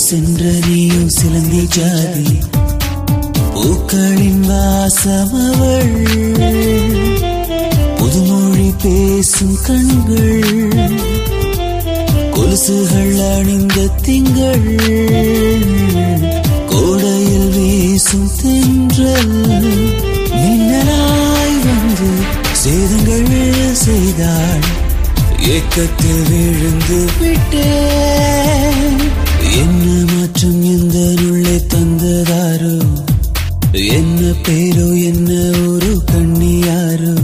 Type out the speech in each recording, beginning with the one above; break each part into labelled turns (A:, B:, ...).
A: சென்ற நீயும் சிலந்தி ஜாதி பூக்களின் வாசமவள் புதுமொழி பேசும் கண்கள் கொலுசுகள் அணிந்த திங்கள் கோடையில் வீசும் தென்றல் மின்னலாய் வந்து சேதங்கள் செய்தாள் ஏக்கத்தில் விழுந்து விட்டேன் என்ன மாற்றம் எந்த நுள்ளே தந்ததாரோ என்ன பேரோ என்ன ஒரு கண்ணியாரோ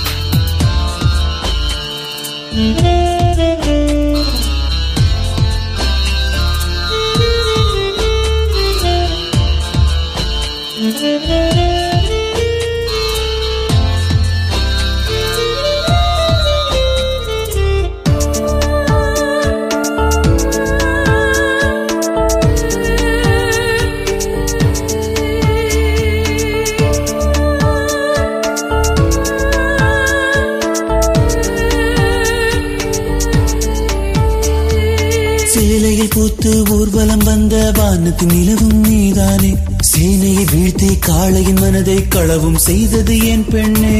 A: சேலையில் பூத்து ஊர்வலம் வந்த வானத்து நிலவும் நீதானே சேனையை வீழ்த்தி காளையின் மனதை களவும் செய்தது என் பெண்ணே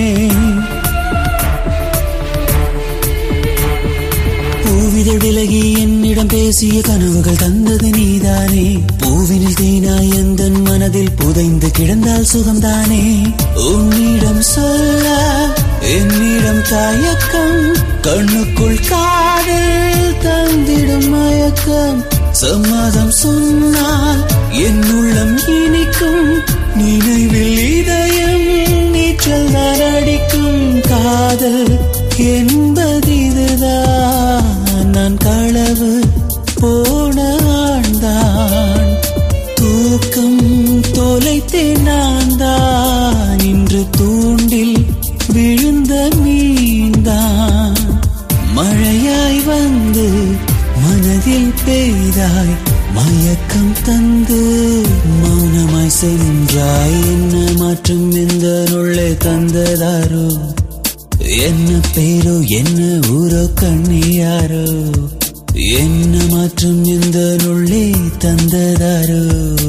A: பூவிதழ் விலகி என்னிடம் பேசிய கனவுகள் தந்தது நீதானே பூவினில் தேனாய் எந்தன் மனதில் புதைந்து கிடந்தால் சுகம்தானே உன்னிடம் சொல்ல என்னிடம் தயக்கம் கண்ணுக்குள் காதல் தந்திடும் மயக்கம் சம்மதம் சொன்னால் என் உள்ளம் இனிக்கும் நினைவில் இதயம் நீச்சல் தான் அடிக்கும் காதல் என்பதிதுதான் நான் களவு போன ஆழ்ந்தான் தூக்கம் தொலைத்தேன் நான் தான் இன்று தூண்டில் விழுந்த மீன்தான் மழையாய் வந்து மனதில் பெய்தாய் மயக்கம் தந்து மௌனமாய் சென்றாய் என்ன மாற்றம் எந்த நுள்ளே தந்ததாரோ என்ன பேரோ என்ன ஊரோ கண்ணியாரோ என்ன மாற்றம் எந்த நுள்ளே தந்ததாரோ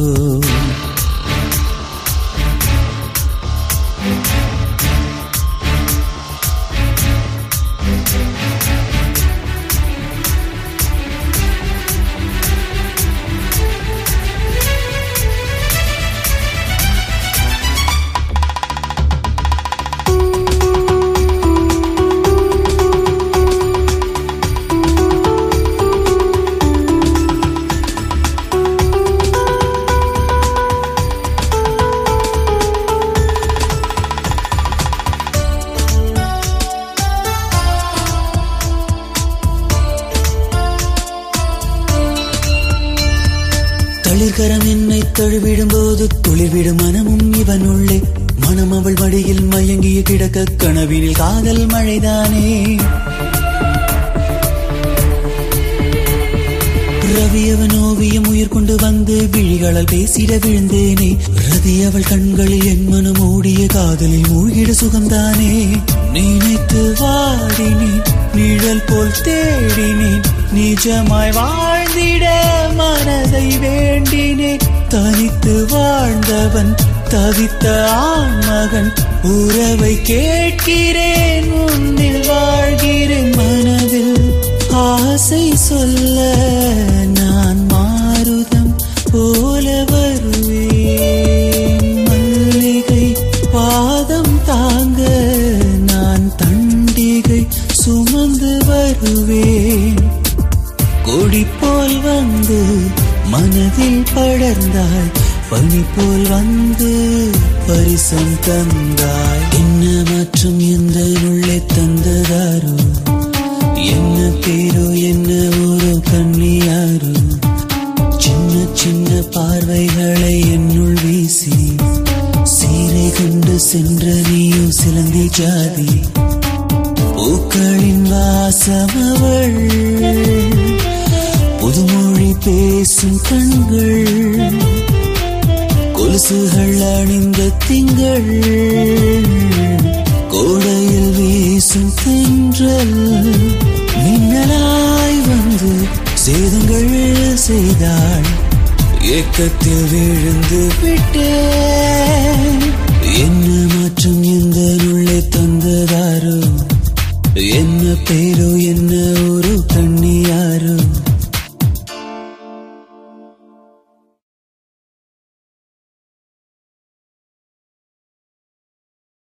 A: தளிர்கரம் என்னை தழுவிடும் போது துளிர்விடும் மனமும் இவனுள்ளே மனம் அவள் மடியில் மயங்கிய கிடக்க கனவினில் காதல் மழைதானே ரவி அவன் ஓவியம் உயிர் கொண்டு வந்து விழிகளால் பேசிட விழுந்தேனே ரதி அவள் கண்களில் என் மனம் ஓடிய காதலில் மூழ்கிட சுகம்தானே நினைத்து வாடினேன் நிழல் போல் தேடினேன் நிஜமாய் வாழ்ந்திட மனதை வேண்டினேன் தனித்து வாழ்ந்தவன் தவித்த ஆண்மகன் உறவை கேட்கிறேன் உன்னில் வாழ்கிறேன் மனதில் ஆசை சொல்ல நான் மாருதம் போல வருவேன் மல்லிகை பாதம் தாங்க நான் தண்டிகை சுமந்து வருவேன் கொடி போல் வந்து மனதில் படர்ந்தாய் பனி போல் வந்து பரிசம் தந்தாய் என்ன மாற்றம் எந்த உள்ளே தந்ததாரோ என்ன பேரோ என்ன ஊரோ கண்ணியாரோ சின்ன சின்ன பார்வைகளை என்னுள் வீசி சீரை கொண்டு சென்ற நீயோ சிலந்தி ஜாதி பூக்களின் வாசமவள் புதுமொழி பேசும் கண்கள் கொலுசுகள் அணிந்த திங்கள் கோடையில் வீசும் தென்றல் மின்னலாய் வந்து சேதங்கள் செய்தாள் ஏக்கத்தில் விழுந்து விட்டேன் என்ன மாற்றம் எந்த உள்ளே தந்ததாரோ என்ன பேரோ என்ன